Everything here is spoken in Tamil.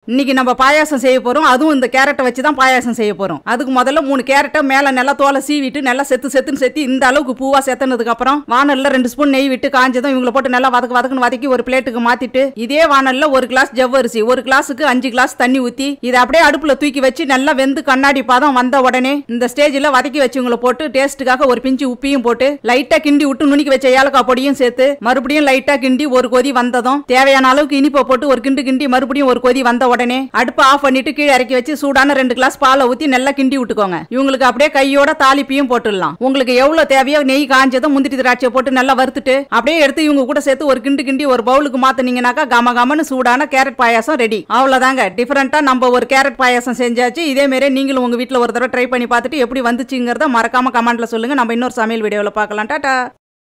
இன்னைக்கு நம்ம பாயாசம் செய்ய போறோம் அதுவும் இந்த கேரட்டை வச்சு தான் பாயாசம் செய்ய போறோம் அதுக்கு முதல்ல மூணு கேரட்டை மேல நல்லா தோலை சீவிட்டு நல்லா செத்து செத்துன்னு செத்தி இந்த அளவுக்கு பூவா செத்தனதுக்கு அப்புறம் வானல்ல ரெண்டு ஸ்பூன் நெய் விட்டு காஞ்சதும் இவங்களை போட்டு நல்லா வதக்கு வதக்குன்னு வதக்கி ஒரு பிளேட்டுக்கு மாத்திட்டு இதே வானல்ல ஒரு கிளாஸ் ஜவ்வரிசி ஒரு கிளாஸுக்கு அஞ்சு கிளாஸ் தண்ணி ஊத்தி இதை அப்படியே அடுப்புல தூக்கி வச்சு நல்லா வெந்து கண்ணாடி பாதம் வந்த உடனே இந்த ஸ்டேஜ்ல வதக்கி வச்சவங்களை போட்டு டேஸ்ட்டுக்காக ஒரு பிஞ்சு உப்பையும் போட்டு லைட்டா கிண்டி விட்டு நுணுக்கி வச்ச ஏலக்காய் பொடியும் சேர்த்து மறுபடியும் லைட்டா கிண்டி ஒரு கொதி வந்ததும் தேவையான அளவுக்கு இனிப்பை போட்டு ஒரு கிண்டு கிண்டி மறுபடியும் ஒரு கொதி வந்த உடனே அடுப்பை ஆஃப் பண்ணிட்டு கீழே இறக்கி வச்சு சூடான ரெண்டு கிளாஸ் பாலை ஊத்தி நல்லா கிண்டி விட்டுக்கோங்க இவங்களுக்கு அப்படியே கையோட தாளிப்பையும் போட்டுடலாம் உங்களுக்கு எவ்வளவு தேவையோ நெய் காஞ்சதும் முந்திரி திராட்சையை போட்டு நல்லா வறுத்துட்டு அப்படியே எடுத்து இவங்க கூட சேர்த்து ஒரு கிண்டு கிண்டி ஒரு பவுலுக்கு மாத்துனீங்கன்னாக்கா கம கமன்னு சூடான கேரட் பாயாசம் ரெடி அவ்வளவுதாங்க டிஃபரெண்டா நம்ம ஒரு கேரட் பாயாசம் செஞ்சாச்சு இதே மாதிரி நீங்களும் உங்க வீட்ல ஒரு தடவை ட்ரை பண்ணி பார்த்துட்டு எப்படி வந்துச்சுங்கிறத மறக்காம கமெண்ட்ல சொல்லுங்க நம்ம இன்னொரு சமையல் வீடியோவில் பார்க்கலாம் டாடா